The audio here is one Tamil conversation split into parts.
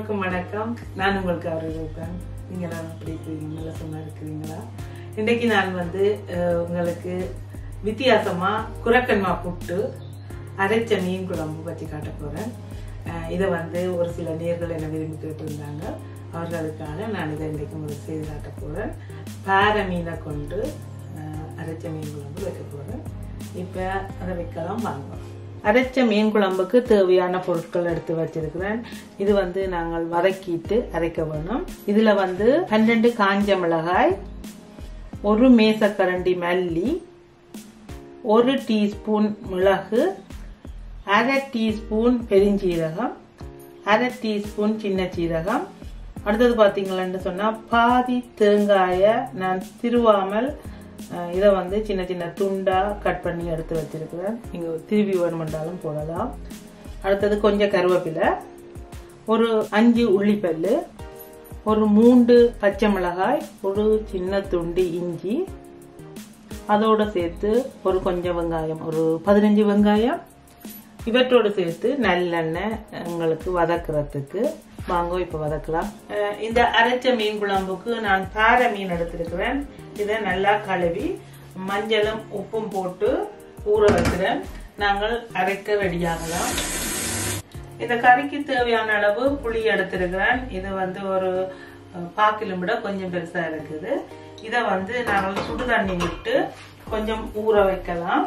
எல்லோருக்கும் வணக்கம் நான் உங்களுக்கு அவர் இருப்பேன் நீங்களாம் எப்படி இருக்கிறீங்க நல்லா சும்மா இருக்கிறீங்களா இன்றைக்கு நான் வந்து அஹ், உங்களுக்கு வித்தியாசமா குரக்கன்மா புட்டு அரைச்ச மீன் குழம்பு பற்றி காட்ட போறேன் அஹ், இதை வந்து ஒரு சில நேர்கள் என்ன விரும்பி கேட்டிருந்தாங்க அவர்களுக்காக நான் இதை இன்றைக்கு உங்களுக்கு செய்து காட்ட போறேன் பாறை மீனை கொண்டு அஹ், அரைச்ச மீன் குழம்பு வைக்க போறேன் இப்போ அதை வைக்கலாம் வாங்க அரைச்ச மீன் குழம்புக்கு தேவையான பொருட்கள் எடுத்து வச்சிருக்கிறேன் இது வந்து நாங்கள் வதக்கிட்டு அரைக்க வேணும் இதுல வந்து பன்னெண்டு காஞ்ச மிளகாய் ஒரு மேசக்கரண்டி மல்லி ஒரு டீஸ்பூன் மிளகு அரை டீஸ்பூன் பெருஞ்சீரகம் அரை டீஸ்பூன் சின்ன சீரகம் அடுத்தது பார்த்தீங்களான்னு சொன்னா பாதி தேங்காயை நான் திருவாமல் அஹ், இதை வந்து சின்ன சின்ன துண்டா கட் பண்ணி எடுத்து வச்சிருக்கிறேன் நீங்க திருவி வேணுமென்றாலும் போடலாம் அடுத்தது கொஞ்சம் கருவேப்பிலை ஒரு அஞ்சு உள்ளிப்பல்லு ஒரு மூன்று பச்சை மிளகாய் ஒரு சின்ன துண்டு இஞ்சி அதோட சேர்த்து ஒரு கொஞ்சம் வெங்காயம் ஒரு பதினஞ்சு வெங்காயம் இவற்றோடு சேர்த்து நல்லெண்ணெய் உங்களுக்கு வதக்குறதுக்கு வாங்க இப்ப வதக்கலாம் அஹ் இந்த அரைச்ச மீன் குழம்புக்கு நான் பாறை மீன் எடுத்திருக்கிறேன் இதை நல்லா கழுவி மஞ்சளும் உப்பும் போட்டு ஊற வைக்கிறேன் நாங்கள் அரைக்க ரெடியாகலாம் இந்த கறிக்கு தேவையான அளவு புளி எடுத்திருக்கிறேன் இது வந்து ஒரு அஹ், பாக்கிலும் விட கொஞ்சம் பெருசா இருக்குது இதை வந்து நாங்கள் சுடு தண்ணி விட்டு கொஞ்சம் ஊற வைக்கலாம்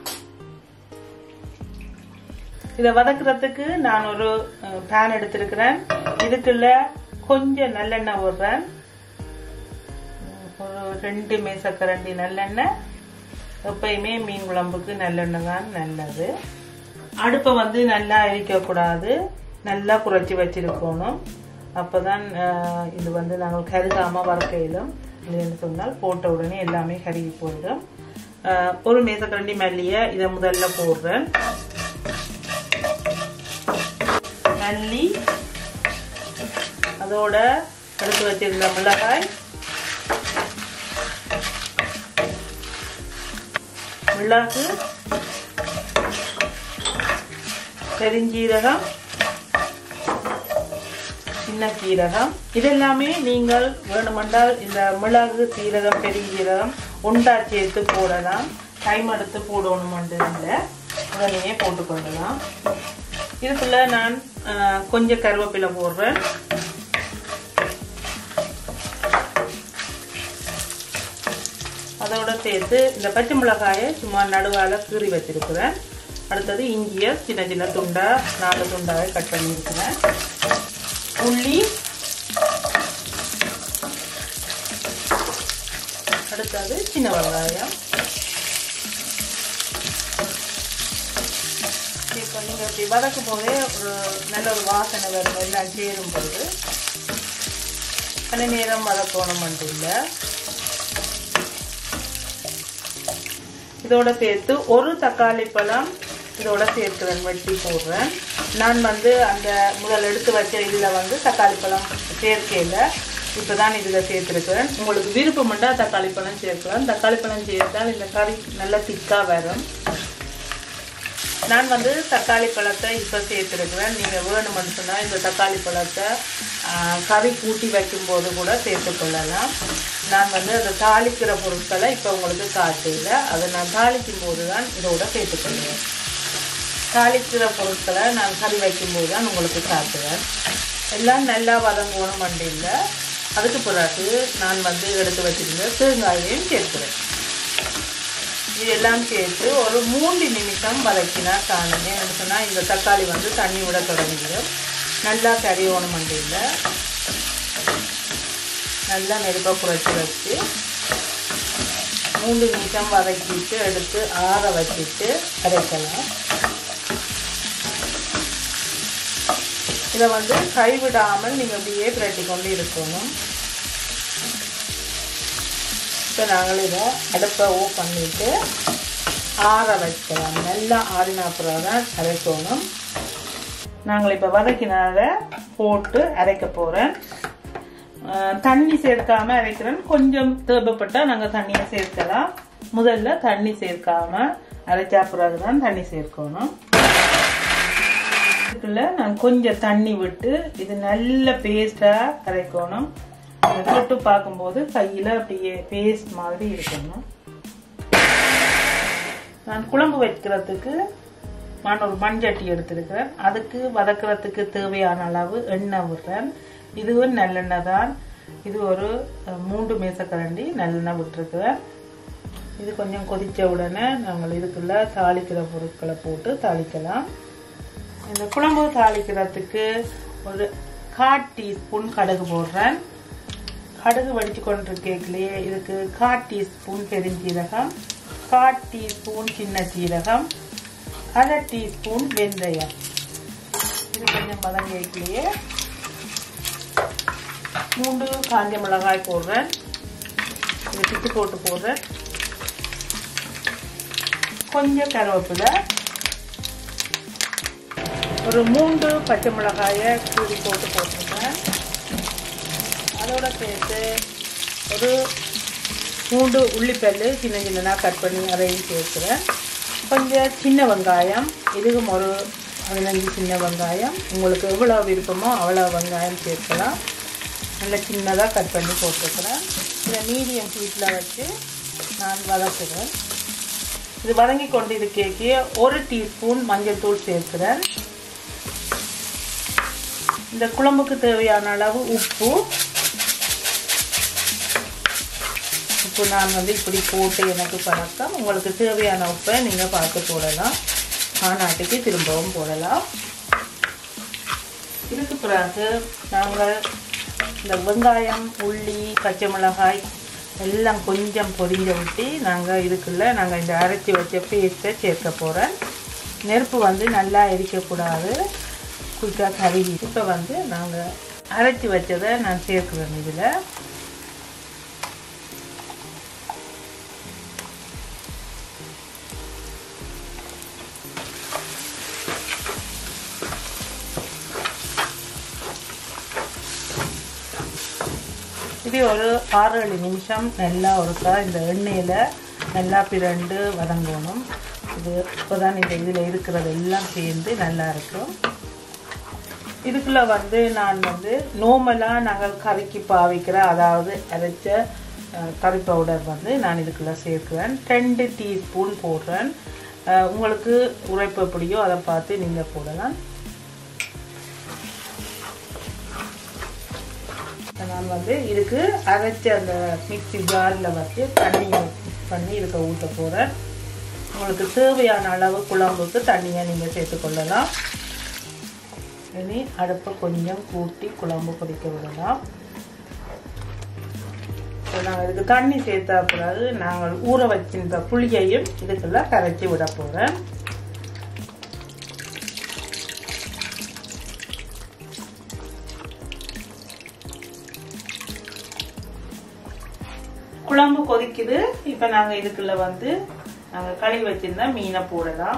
இதை வதக்குறதுக்கு நான் ஒரு பேன் எடுத்திருக்கிறேன் இதுக்குள்ள கொஞ்சம் நல்லெண்ணெய் விடுறேன் ஒரு ரெண்டு மேசக்கரண்டி நல்லெண்ணெய் எப்பயுமே மீன் குழம்புக்கு நல்லெண்ணெய் தான் நல்லது அடுப்பை வந்து நல்லா எரிக்க கூடாது நல்லா குறைச்சி வச்சிருக்கணும் அப்பதான் அஹ், இது வந்து நாங்கள் கருகாம வறுக்கையிலும் இல்லைன்னு சொன்னால் போட்ட உடனே எல்லாமே கருகி போயிடும் அஹ், ஒரு மேசக்கரண்டி மல்லியை இதை முதல்ல போடுறேன் மல்லி அதோட எடுத்து வச்சிருந்த மிளகாய் மிளகு பெருஞ்சீரகம் சின்ன சீரகம் இதெல்லாமே நீங்கள் வேணுமென்றால் இந்த மிளகு சீரகம் பெருஞ்சீரகம் உண்டா சேர்த்து போடலாம் டைம் எடுத்து போடணுமென்று இல்லை உடனே போட்டுக்கொள்ளலாம் இதுக்குள்ள நான் அஹ், கொஞ்சம் கருவேப்பிலை போடுறேன் அதோட சேர்த்து இந்த பச்சை மிளகாயை சும்மா நடுவால கீறி வச்சிருக்கிறேன் அடுத்தது இஞ்சியை சின்ன சின்ன துண்டா நாலு துண்டாவை கட் பண்ணியிருக்கிறேன் உள்ளி அடுத்தது சின்ன வெங்காயம் இப்போ நீங்கள் இப்படி வதக்கும் போதே ஒரு நல்ல ஒரு வாசனை வரும் எல்லாம் சேரும் போது அந்த நேரம் வதக்கணும் மட்டும் இல்லை இதோட சேர்த்து ஒரு தக்காளி பழம் இதோட சேர்க்கிறேன் வெட்டி போடுறேன் நான் வந்து அந்த முதல் எடுத்து வச்ச இதில் வந்து தக்காளி பழம் சேர்க்கையில் இப்போ தான் இதில் சேர்த்துருக்கிறேன் உங்களுக்கு விருப்பம்ண்டா தக்காளி பழம் சேர்க்கலாம் தக்காளி பழம் சேர்த்தால் இந்த கறி நல்லா திக்காக வரும் நான் வந்து தக்காளி பழத்தை இப்போ சேர்த்துருக்கிறேன் நீங்கள் வேணும்னு சொன்னால் இந்த தக்காளி பழத்தை ஆ, கறி கூட்டி வைக்கும்போது கூட சேர்த்துக்கொள்ளலாம் நான் வந்து அந்த தாளிக்கிற பொருட்களை இப்போ உங்களுக்கு காட்டல அதை நான் தாளிக்கும் போது தான் இதோட சேர்த்துக்கொள்வேன் தாளிக்கிற பொருட்களை நான் கறி வைக்கும்போது தான் உங்களுக்கு காட்டுவேன் எல்லாம் நல்லா வதங்கணும் இல்லை அதுக்கு பிறகு நான் வந்து எடுத்து வச்சிருந்த தேங்காயையும் சேர்க்கிறேன் இதெல்லாம் சேர்த்து ஒரு மூன்று நிமிஷம் வதக்கினா காணும் ஏன்னு சொன்னால் இந்த தக்காளி வந்து தண்ணி விட தொடங்கிடும் நல்லா கறியோணும் இல்லை நல்லா நெருப்பை குறைச்சி வச்சு மூன்று நிமிஷம் வதக்கிட்டு எடுத்து ஆற வச்சுட்டு அரைக்கலாம் இதை வந்து கைவிடாமல் நீங்கள் அப்படியே பிரட்டி கொண்டு இருக்கணும் இப்போ நாங்கள் இதை அடுப்பை ஓ பண்ணிட்டு ஆற வைக்கலாம் நல்லா ஆறின அப்புறம் தான் அரைக்கணும் நாங்கள் இப்போ வதக்கினால போட்டு அரைக்க போகிறேன் தண்ணி சேர்க்காம அரைக்கிறேன் கொஞ்சம் தேவைப்பட்டால் நாங்கள் தண்ணியை சேர்க்கலாம் முதல்ல தண்ணி சேர்க்காம அரைச்சா பிறகு தான் தண்ணி சேர்க்கணும் இதுக்குள்ள நான் கொஞ்சம் தண்ணி விட்டு இது நல்ல பேஸ்டா அரைக்கணும் அதை தொட்டு பார்க்கும்போது கையில அப்படியே பேஸ்ட் மாதிரி இருக்கணும் நான் குழம்பு வைக்கிறதுக்கு நான் ஒரு மண்சட்டி எடுத்திருக்கிறேன் அதுக்கு வதக்கிறதுக்கு தேவையான அளவு எண்ணெய் விடுறேன் இதுவும் நல்லெண்ணெய் தான் இது ஒரு அஹ், மூன்று மேசக்கரண்டி நல்லெண்ணெய் விட்டுருக்குறேன் இது கொஞ்சம் கொதிச்ச உடனே நாங்கள் இதுக்குள்ள தாளிக்கிற பொருட்களை போட்டு தாளிக்கலாம் இந்த குழம்பு தாளிக்கிறதுக்கு ஒரு கால் டீஸ்பூன் கடுகு போடுறேன் கடுகு வடிச்சு கொண்டிருக்கேக்கிலேயே இதுக்கு கால் டீஸ்பூன் பெருஞ்சீரகம் கால் டீஸ்பூன் சின்ன சீரகம் அரை டீஸ்பூன் வெந்தயம் இது கொஞ்சம் வதங்கிக்கலையே மூன்று காஞ்ச மிளகாய் போடுறேன் இது பிச்சு போட்டு போடுறேன் கொஞ்சம் கருவேப்பிலை ஒரு மூன்று பச்சை மிளகாயை கீறி போட்டு போட்டிருக்கேன் அதோட சேர்த்து ஒரு மூன்று உள்ளிப்பல்லு சின்ன சின்னதாக கட் பண்ணி அதையும் சேர்க்குறேன் கொஞ்சம் சின்ன வெங்காயம் இதுக்கும் ஒரு பதினஞ்சு சின்ன வெங்காயம் உங்களுக்கு எவ்வளோ விருப்பமோ அவ்வளோ வெங்காயம் சேர்க்கலாம் நல்லா சின்னதாக கட் பண்ணி போட்டுருக்குறேன் இதை மீடியம் ஹீட்டில் வச்சு நான் வதக்குறேன் இது வதங்கி கொண்டு இருக்கேக்கிய ஒரு டீஸ்பூன் மஞ்சள் தூள் சேர்க்கிறேன் இந்த குழம்புக்கு தேவையான அளவு உப்பு உப்பு நான் வந்து இப்படி போட்டு எனக்கு பழக்கம் உங்களுக்கு தேவையான உப்பை நீங்கள் பார்த்து போடலாம் ஆனாட்டுக்கு திரும்பவும் போடலாம் இதுக்கு பிறகு நாங்கள் இந்த வெங்காயம் உள்ளி பச்சை மிளகாய் எல்லாம் கொஞ்சம் பொரிஞ்ச விட்டு நாங்கள் இதுக்குள்ள நாங்கள் இந்த அரைச்சி வச்ச பேஸ்ட்டை சேர்க்க போகிறேன் நெருப்பு வந்து நல்லா எரிக்கக்கூடாது குயிக்காக கருகி இப்போ வந்து நாங்கள் அரைச்சி வச்சதை நான் சேர்க்குறேன் இதில் இது ஒரு ஆறு ஏழு நிமிஷம் நல்லா ஒருக்கா இந்த எண்ணெயில் நல்லா பிரண்டு வதங்கணும் இது இப்போதான் இந்த இதில் இருக்கிறது எல்லாம் சேர்ந்து நல்லா இருக்கும் இதுக்குள்ள வந்து நான் வந்து நோமலாக நாங்கள் கறிக்கு பாவிக்கிற அதாவது அரைச்ச அஹ், கறி பவுடர் வந்து நான் இதுக்குள்ள சேர்க்குறேன் ரெண்டு டீஸ்பூன் போடுறேன் அஹ், உங்களுக்கு உரைப்பு எப்படியோ அதை பார்த்து நீங்கள் போடலாம் நான் வந்து இதுக்கு அரைச்ச அந்த மிக்ஸி ஜாரில் வச்சு தண்ணியை மிக்ஸ் பண்ணி இதுக்கு ஊற்ற போகிறேன் உங்களுக்கு தேவையான அளவு குழம்புக்கு தண்ணியை நீங்கள் சேர்த்துக்கொள்ளலாம் இனி அடுப்பை கொஞ்சம் கூட்டி குழம்பு கொதிக்க விடலாம் இப்போ நாங்கள் இதுக்கு தண்ணி சேர்த்தா பிறகு நாங்கள் ஊற வச்சிருந்த புளியையும் இதுக்குள்ள கரைச்சி விட போகிறேன் குழம்பு கொதிக்குது இப்போ நாங்கள் இதுக்குள்ள வந்து நாங்கள் கழுவி வச்சிருந்த மீனை போடலாம்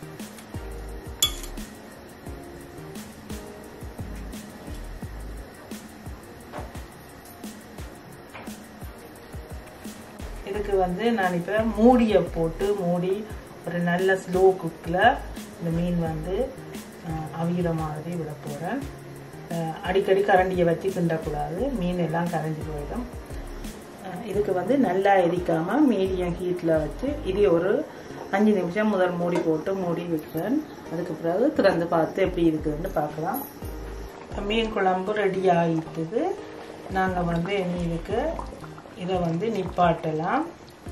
இதுக்கு வந்து நான் இப்போ மூடியை போட்டு மூடி ஒரு நல்ல ஸ்லோ குக்கில் இந்த மீன் வந்து அஹ், அவிகிற மாதிரி விட போகிறேன் அடிக்கடி கரண்டியை வச்சு கிண்டக்கூடாது மீன் எல்லாம் கரைஞ்சி போயிடும் அஹ், இதுக்கு வந்து நல்லா எரிக்காமல் மீடியம் ஹீட்டில் வச்சு இது ஒரு அஞ்சு நிமிஷம் முதல் மூடி போட்டு மூடி விட்டுறேன் அதுக்கு பிறகு திறந்து பார்த்து எப்படி இருக்குதுன்னு பார்க்கலாம் மீன் குழம்பு ரெடி ஆகிட்டுது நாங்கள் வந்து இனி இதுக்கு இதை வந்து நிப்பாட்டலாம்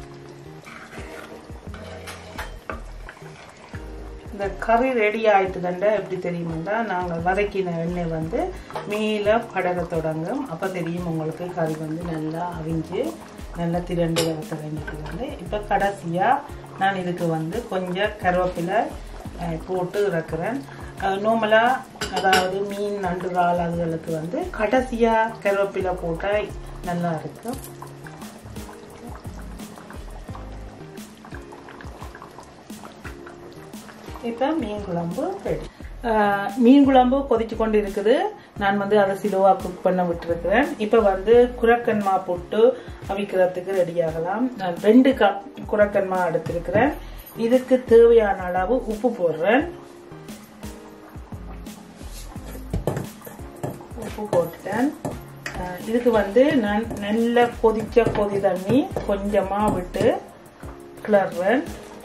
இந்த கறி ரெடி ஆயிட்டுதண்டா எப்படி தெரியுமாண்டா நாங்கள் வதக்கின எண்ணெய் வந்து மேலே படர தொடங்கும் அப்போ தெரியும் உங்களுக்கு கறி வந்து நல்லா அவிஞ்சு நல்லா திரண்டு வர தொடங்கிட்டு வந்து இப்போ கடைசியாக நான் இதுக்கு வந்து கொஞ்சம் கருவேப்பிலை அஹ், போட்டு இறக்குறேன் நார்மலாக அதாவது மீன் நண்டு கால் அதுகளுக்கு வந்து கடைசியாக கருவேப்பிலை போட்டால் நல்லா இருக்கும் இப்போ மீன் குழம்பு ரெடி மீன் குழம்பு கொதிச்சு கொண்டு இருக்குது நான் வந்து அதை சிலுவா குக் பண்ண விட்டுருக்கிறேன் இப்போ வந்து குரக்கன்மா போட்டு அவிக்கிறதுக்கு ரெடி ஆகலாம் நான் ரெண்டு கப் குரக்கன்மா எடுத்திருக்கிறேன் இதுக்கு தேவையான அளவு உப்பு போடுறேன் உப்பு போட்டுட்டேன் அஹ் இதுக்கு வந்து நான் நல்ல கொதிச்ச கொதி தண்ணி கொஞ்சமாக விட்டு கிளறுவேன்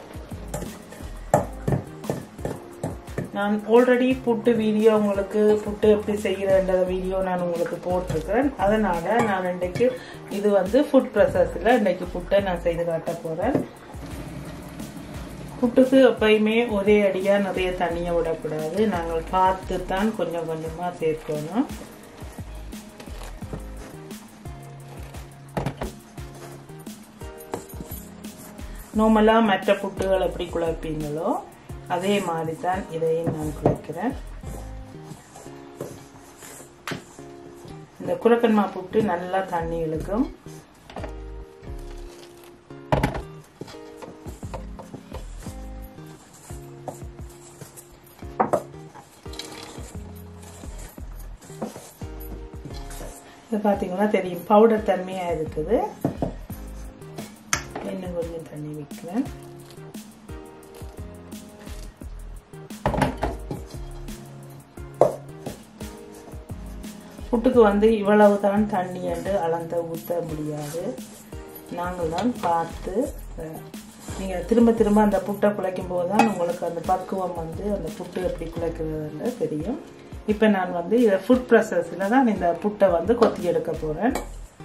நான் ஆல்ரெடி புட்டு வீடியோ உங்களுக்கு புட்டு எப்படி செய்கிறேன்ற வீடியோ நான் உங்களுக்கு போட்டிருக்கிறேன் அதனால நான் இன்றைக்கு இது வந்து ஃபுட் ப்ராசஸில் இன்றைக்கு புட்டை நான் செய்து காட்ட போகிறேன் புட்டுக்கு எப்பயுமே ஒரே அடியாக நிறைய தண்ணியை விடக்கூடாது நாங்கள் பார்த்து தான் கொஞ்சம் கொஞ்சமாக சேர்க்கணும் நார்மலாக மற்ற புட்டுகள் எப்படி குழப்பீங்களோ அதே மாதிரி தான் இதையும் நான் குழைக்கிறேன் இந்த குரக்கன்மா புட்டு நல்லா தண்ணி இழுக்கும் இது பார்த்தீங்கன்னா தெரியும் பவுடர் தன்மையாக இருக்குது இன்னும் கொஞ்சம் தண்ணி வைக்கிறேன் புட்டுக்கு வந்து இவ்வளவு தான் தண்ணி என்று அளந்த ஊற்ற முடியாது நாங்கள் தான் பார்த்து நீங்கள் திரும்ப திரும்ப அந்த புட்டை குழைக்கும் போது தான் உங்களுக்கு அந்த பக்குவம் வந்து அந்த புட்டு எப்படி குழைக்கிறதுன்னு தெரியும் இப்போ நான் வந்து இதை ஃபுட் ப்ராசஸில் தான் இந்த புட்டை வந்து கொத்தி எடுக்க போகிறேன்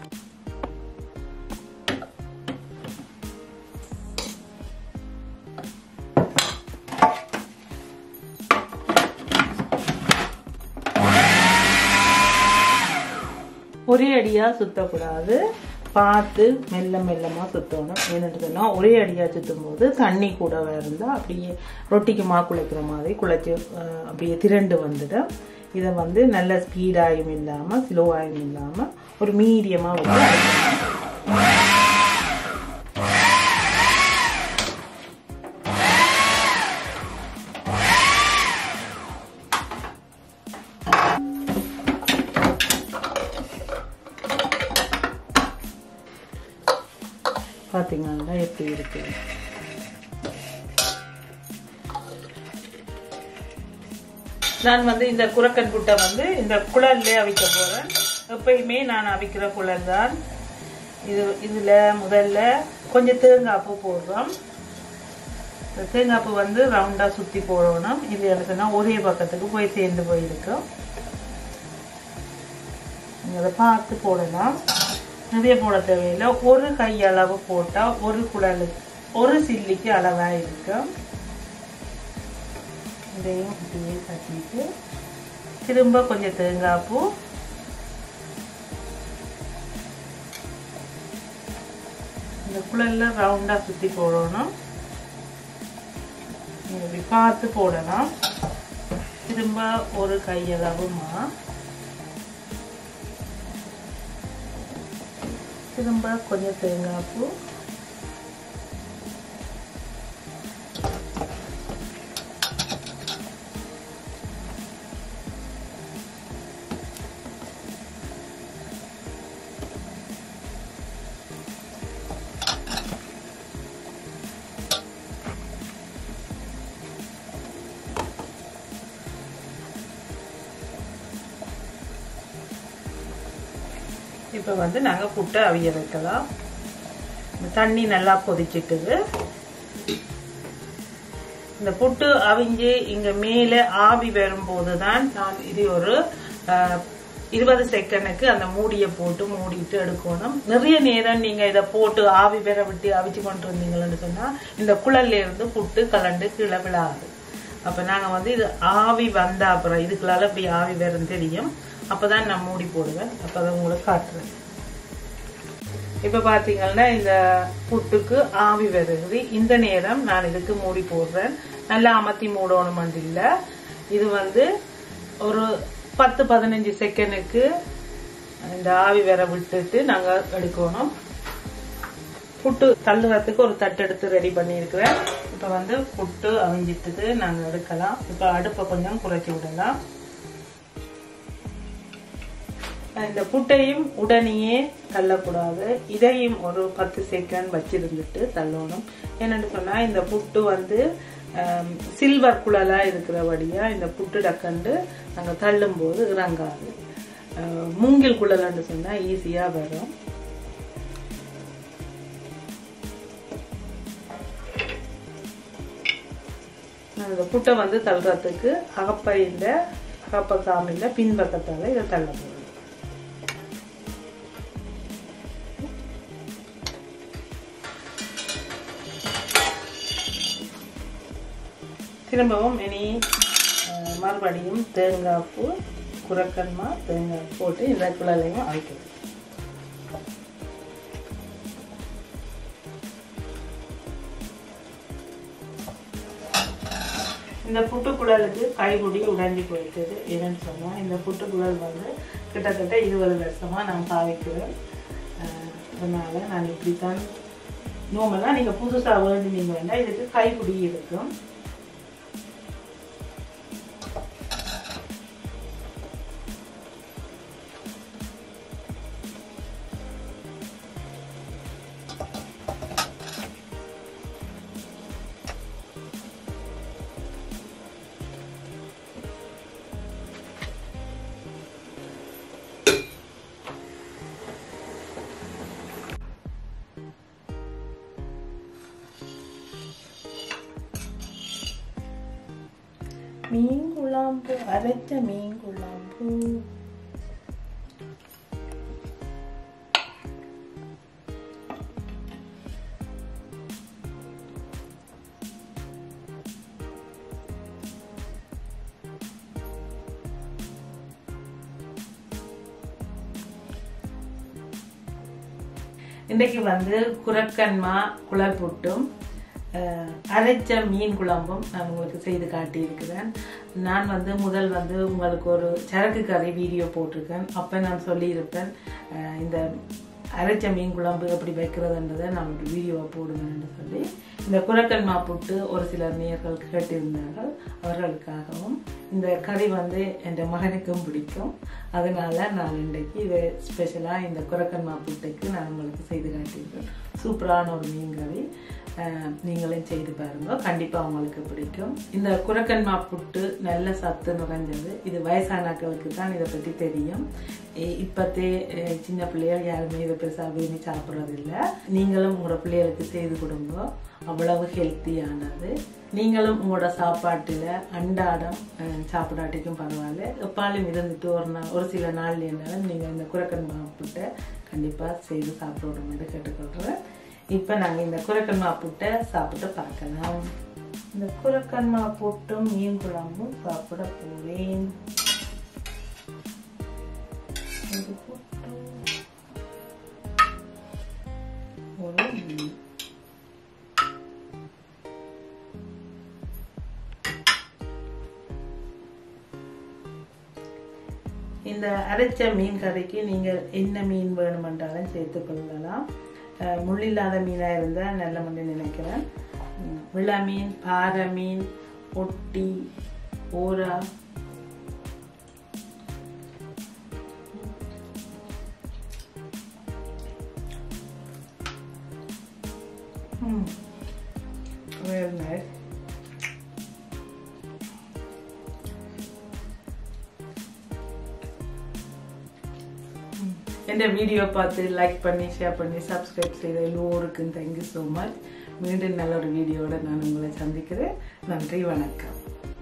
ஒரே அடியாக சுற்றக்கூடாது பார்த்து மெல்ல மெல்லமாக சுற்றணும் ஏன்னு சொன்னால் ஒரே அடியாக சுற்றும் போது தண்ணி கூட இருந்தால் அப்படியே ரொட்டிக்கு மா குழைக்கிற மாதிரி குழைச்சி அப்படியே திரண்டு வந்துடும் இதை வந்து நல்ல ஸ்பீடாயும் இல்லாமல் ஸ்லோவாயும் இல்லாமல் ஒரு மீடியமாக வந்து பார்த்தீங்கன்னா எப்படி இருக்கு நான் வந்து இந்த குரக்கன் புட்டை வந்து இந்த குழல்ல அவிக்க போறேன் எப்பயுமே நான் அவிக்கிற குழல் தான் இது இதுல முதல்ல கொஞ்சம் தேங்காய் பூ போடுறோம் தேங்காய் பூ வந்து ரவுண்டா சுத்தி போடணும் இது எனக்குன்னா ஒரே பக்கத்துக்கு போய் சேர்ந்து போயிருக்கும் அதை பார்த்து போடலாம் நிறைய போட தேவையில்லை ஒரு கை அளவு போட்டால் ஒரு குழலுக்கு ஒரு சில்லிக்கு அளவாக இருக்கும் இதையும் இப்படியே கட்டிட்டு திரும்ப கொஞ்சம் தேங்காய் பூ இந்த குழல்ல ரவுண்டாக சுற்றி போடணும் இப்படி பார்த்து போடலாம் திரும்ப ஒரு கையளவுமா திரும்ப கொஞ்சம் தேங்காய் பூ இப்போ வந்து நாங்கள் புட்டை அவிய வைக்கலாம் தண்ணி நல்லா கொதிச்சிட்டுது இந்த புட்டு அவிஞ்சு இங்க மேல ஆவி வரும்போது தான் நான் இது ஒரு இருபது செகண்டுக்கு அந்த மூடியை போட்டு மூடிட்டு எடுக்கணும் நிறைய நேரம் நீங்க இதை போட்டு ஆவி பெற விட்டு அவிச்சு கொண்டு இருந்தீங்கன்னு சொன்னா இந்த குழல்ல இருந்து புட்டு கலண்டு கீழே விழாது அப்ப நாங்க வந்து இது ஆவி வந்த அப்புறம் இதுக்குள்ளால இப்படி ஆவி வரும் தெரியும் அப்பதான் நான் மூடி போடுவேன் அப்பதான் உங்களுக்கு காட்டுறேன் இப்ப பாத்தீங்கன்னா இந்த புட்டுக்கு ஆவி வருது இந்த நேரம் நான் இதுக்கு மூடி போடுறேன் நல்லா அமர்த்தி மூடணும் இல்ல இது வந்து ஒரு பத்து பதினஞ்சு செகண்டுக்கு இந்த ஆவி வர விட்டுட்டு நாங்க எடுக்கணும் புட்டு தள்ளுறதுக்கு ஒரு தட்டு எடுத்து ரெடி பண்ணியிருக்கிறேன் இப்ப வந்து புட்டு அவிஞ்சிட்டுது நாங்க எடுக்கலாம் இப்ப அடுப்பை கொஞ்சம் குறைச்சி விடலாம் இந்த புட்டையும் உடனேயே தள்ளக்கூடாது இதையும் ஒரு பத்து செகண்ட் வச்சிருந்துட்டு தள்ளணும் என்னன்னு சொன்னா இந்த புட்டு வந்து சில்வர் குழலா இருக்கிறபடியா இந்த புட்டு டக்கண்டு நாங்க தள்ளும் போது இறங்காது அஹ், மூங்கில் குழல்னு சொன்னா ஈஸியா வரும் நான் இந்த புட்டை வந்து தள்ளுறதுக்கு அகப்பையில் அகப்பக்காமில் பின்பக்கத்தால் இதை தள்ள போகிறேன் திரும்பவும் இனி அஹ், மறுபடியும் தேங்காய் பூ குரக்கன்மா தேங்காய் போட்டு இந்த குழலையும் அரைக்கணும் இந்த புட்டுக்குழலுக்கு கைகுடி உடைஞ்சி போயிட்டது என்னன்னு சொன்னால் இந்த புட்டுக்குழல் வந்து கிட்டத்தட்ட இருபது வருஷமாக நான் பாவிக்கிறேன் அஹ், அதனால நான் இப்படித்தான் நோமெல்லாம் நீங்கள் புதுசாக வேண்டுனீங்க வேண்டாம் இதுக்கு கைகுடி இருக்கும் மீன் குழம்பு அரைச்ச மீன் குழம்பு இன்றைக்கு வந்து குரக்கன்மா குழல் புட்டும் அஹ், அரைச்ச மீன் குழம்பும் நான் உங்களுக்கு செய்து காட்டியிருக்கிறேன் நான் வந்து முதல் வந்து உங்களுக்கு ஒரு சரக்கு கறி வீடியோ போட்டிருக்கேன் அப்போ நான் சொல்லியிருப்பேன் அஹ், இந்த அரைச்ச மீன் குழம்பு எப்படி வைக்கிறதுன்றதை நான் ஒரு வீடியோவை போடுவேன்னு சொல்லி இந்த குரக்கன்மா புட்டு ஒரு சிலர் நேர்கள் கேட்டிருந்தார்கள் அவர்களுக்காகவும் இந்த கறி வந்து என் மகனுக்கும் பிடிக்கும் அதனால நான் இன்றைக்கு இதை ஸ்பெஷலாக இந்த குரக்கன்மா புட்டுக்கு நான் உங்களுக்கு செய்து காட்டியிருக்கேன் சூப்பரான ஒரு மீன் கறி அஹ், நீங்களும் செய்து பாருங்க கண்டிப்பாக உங்களுக்கு பிடிக்கும் இந்த குரக்கன்மா புட்டு நல்ல சத்து நிறைஞ்சது இது வயசானாக்களுக்கு தான் இதை பற்றி தெரியும் இ- இப்பத்தே அஹ், சின்ன பிள்ளைகள் யாருமே இதை பெருசாக விரும்பி சாப்பிட்றது இல்லை நீங்களும் உங்களோட பிள்ளைகளுக்கு செய்து கொடுங்க அவ்வளவு ஹெல்த்தியானது நீங்களும் உங்களோட சாப்பாட்டில் அன்றாடம் அஹ், சாப்பிடாட்டிக்கும் பரவாயில்ல எப்பாலும் இருந்துட்டு ஒரு நாள் ஒரு சில நாள் என்னாலும் நீங்கள் இந்த குரக்கன் புட்டை கண்டிப்பாக செய்து சாப்பிடணும் கேட்டுக்கொள்கிறேன் இப்போ நாங்கள் இந்த குரக்கன்மா புட்டை சாப்பிட்டு பார்க்கலாம் இந்த குரக்கன்மா புட்டும் மீன் குழம்பும் சாப்பிட போகிறேன் ஒரு புட்டு ஒரு மீன் இந்த அரைச்ச மீன் கறிக்கு நீங்கள் என்ன மீன் வேணுமென்றாலும் சேர்த்து கொள்ளலாம் அஹ் முள்ளில்லாத மீனாக இருந்தால் நல்ல மண்ணு நினைக்கிறேன் உம், விள மீன் பாறை மீன் பொட்டி ஓரா Hmm. Very nice. എൻ്റെ വീഡിയോ பார்த்து லைக் பண்ணி ஷேர் பண்ணி சப்ஸ்கிரைப் செய்த எல்லோருக்கும் தேங்க்யூ ஸோ மச் மீண்டும் நல்ல ஒரு வீடியோவோட நான் உங்களை சந்திக்கிறேன் நன்றி வணக்கம்